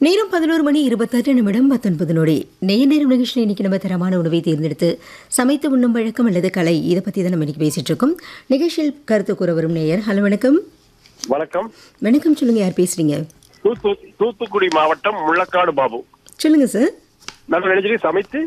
நேரம் பதினோரு மணி இருபத்தெட்டு நிமிடம் பத்தொன்பது நொடி நெய் நேரம் நிகழ்ச்சியில் இன்னைக்கு நம்ம தரமான உணவை தேர்ந்தெடுத்து சமைத்து உண்ணும் வழக்கம் அல்லது கலை இதை பற்றி தான் நம்ம இன்னைக்கு பேசிட்டு இருக்கோம் நிகழ்ச்சியில் கருத்து கூற வரும் நேயர் ஹலோ வணக்கம் வணக்கம் வணக்கம் சொல்லுங்க யார் பேசுறீங்க தூத்து தூத்துக்குடி மாவட்டம் முள்ளக்காடு பாபு சொல்லுங்க சார் நம்ம நினைச்சு சமைத்து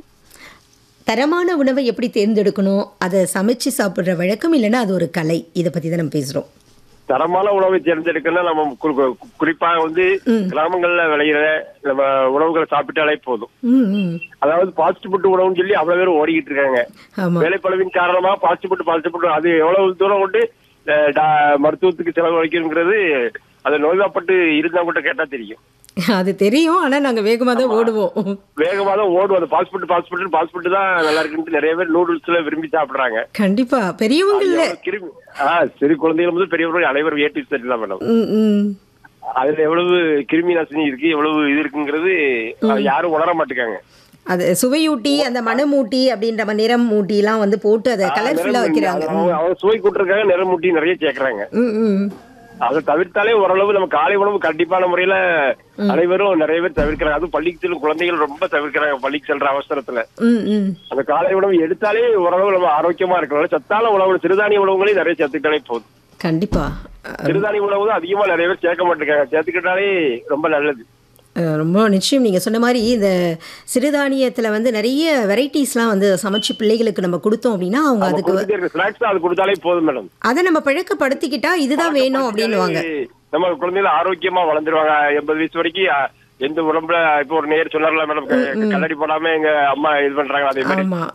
தரமான உணவை எப்படி தேர்ந்தெடுக்கணும் அதை சமைச்சு சாப்பிட்ற வழக்கம் இல்லைன்னா அது ஒரு கலை இதை பற்றி தான் நம்ம பேசுகிறோம் தரமான உணவை தேர்ந்தெடுக்கணும்னா நம்ம குறி- குறி- குறிப்பாக வந்து கிராமங்கள்ல விளையிற நம்ம உணவுகளை சாப்பிட்டாலே போதும் ம் ம் அதாவது ஃபாஸ்ட் ஃபுட் உணவுன்னு சொல்லி அவ்வளவு பேர் ஓடிக்கிட்டு இருக்காங்க ஆமாம் வேலைப்பளவின் காரணமா ஃபாஸ்ட் ஃபுட் ஃபாஸ்ட் ஃபுட் அது எவ்வளவு தூரம் கொண்டு அஹ், டா- மருத்துவத்துக்கு செலவழிக்கணுங்கிறது அதை நோய்வாப்பட்டு இருந்தா கூட கேட்டா தெரியும் அது தெரியும் ஆனால் நாங்கள் வேகமாக தான் ஓடுவோம் வேகமா தான் ஓடும் அந்த fast food fast food fast food தான் நல்லா இருக்குன்ட்டு நிறைய பேர் நூடுல்ஸ்ல விரும்பி சாப்பிடுறாங்க கண்டிப்பா பெரியவங்க இல்ல எவ்வளவு கிருமி ஆ சிறு குழந்தைகள் முதல் பெரியவர்கள் அனைவரும் ஏற்றி சரியில்லை மேடம் ம் ம் அதுல எவ்வளவு கிருமி நாசினி இருக்கு எவ்வளவு இது இருக்குங்கிறது அது யாரும் உணர மாட்டேங்காங்க அது சுவையூட்டி அந்த மணமூட்டி அப்படின்ற மாதிரி நிறம் மூட்டிலாம் வந்து போட்டு அதை கலர்ஃபுல்லா வைக்கிறாங்க அவங்க அவங்க சுவை கூட்டுறதுக்காக நிறமூட்டி நிறைய சேர்க்கறாங்க ம் ம் அதை தவிர்த்தாலே ஓரளவு நம்ம காலை உணவு கண்டிப்பான முறையில அனைவரும் நிறைய பேர் தவிர்க்கிறாங்க அதுவும் பள்ளிக்கு செல்லும் குழந்தைகள் ரொம்ப தவிர்க்கிறாங்க பள்ளிக்கு செல்ற அவசரத்துல ம் ம் அந்த காலை உணவு எடுத்தாலே ஓரளவு நம்ம ஆரோக்கியமா இருக்கிறோம் சத்தான உணவு சிறுதானிய உணவுகளையும் நிறைய சேர்த்துக்கிட்டாலே போதும் கண்டிப்பா சிறுதானிய உணவு தான் அதிகமா நிறைய பேர் சேர்க்க மாட்டேங்காங்க சேர்த்துக்கிட்டாலே ரொம்ப நல்லது அஹ், ரொம்ப நிச்சயம் நீங்கள் சொன்ன மாதிரி இந்த சிறுதானியத்தில் வந்து நிறைய வெரைட்டிஸ்லாம் வந்து சமைச்சு பிள்ளைகளுக்கு நம்ம கொடுத்தோம் அப்படின்னா அவங்க அதுக்கு கொடுத்துட்டே இருக்க ஸ்நாக்ஸ் அது கொடுத்தாலே போதும் மேடம் அதை நம்ம பழக்கப்படுத்திக்கிட்டா இதுதான் வேணும் அப்படின்னுவாங்க நம்ம குழந்தைகள் ஆரோக்கியமா வளர்ந்துருவாங்க எண்பது வயசு வரைக்கும் அஹ், எந்த உடம்புல இப்போ ஒரு நேர் சொன்னார்ல மேடம் கண்ணாடி போடாம எங்க அம்மா இது பண்றாங்க அதே மாதிரி ஆமா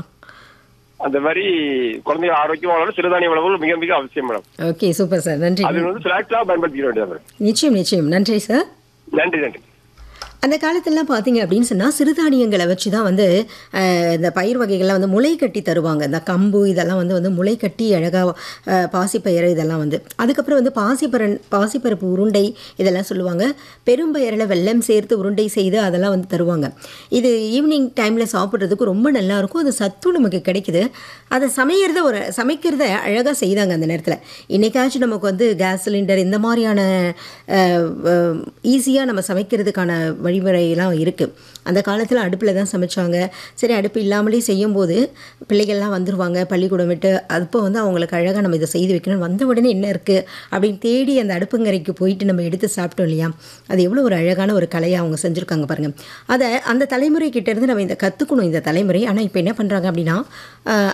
அந்த மாதிரி குழந்தைகள் ஆரோக்கியமா வளர சிறுதானிய உணவுகள் மிக மிக அவசியம் மேடம் ஓகே சூப்பர் சார் நன்றி அது வந்து ஸ்நாக்ஸா பயன்படுத்திக்க வேண்டியது மேடம் நிச்சயம் நிச்சயம் நன்றி சார் நன்றி நன்றி அந்த காலத்துலலாம் பார்த்தீங்க அப்படின்னு சொன்னால் சிறுதானியங்களை வச்சு தான் வந்து அஹ், இந்த பயிர் வகைகள்லாம் வந்து முளை கட்டி தருவாங்க இந்த கம்பு இதெல்லாம் வந்து வந்து முளை கட்டி அழகாக பாசிப்பயிறு இதெல்லாம் வந்து அதுக்கப்புறம் வந்து பாசிப்பரன் பாசிப்பருப்பு உருண்டை இதெல்லாம் சொல்லுவாங்க பெரும்பயிரில் வெல்லம் சேர்த்து உருண்டை செய்து அதெல்லாம் வந்து தருவாங்க இது ஈவினிங் டைமில் சாப்பிட்றதுக்கு ரொம்ப நல்லாயிருக்கும் அது சத்தும் நமக்கு கிடைக்குது அதை சமைக்கிறத ஒரு சமைக்கிறத அழகாக செய்தாங்க அந்த நேரத்தில் இன்றைக்காச்சும் நமக்கு வந்து கேஸ் சிலிண்டர் இந்த மாதிரியான ஈஸியாக நம்ம சமைக்கிறதுக்கான வழிமுறையெல்லாம் இருக்குது அந்த காலத்தில் அடுப்பில் தான் சமைச்சாங்க சரி அடுப்பு இல்லாமலே செய்யும்போது பிள்ளைகள்லாம் வந்துருவாங்க பள்ளிக்கூடம் விட்டு அப்போ வந்து அவங்களுக்கு அழகாக நம்ம இதை செய்து வைக்கணும் வந்த உடனே என்ன இருக்குது அப்படின்னு தேடி அந்த அடுப்புங்கரைக்கு போயிட்டு நம்ம எடுத்து சாப்பிட்டோம் இல்லையா அது எவ்வளோ ஒரு அழகான ஒரு கலையை அவங்க செஞ்சுருக்காங்க பாருங்கள் அதை அந்த தலைமுறை கிட்ட இருந்து நம்ம இந்த கற்றுக்கணும் இந்த தலைமுறை ஆனால் இப்போ என்ன பண்ணுறாங்க அப்படின்னா ஆஹ்,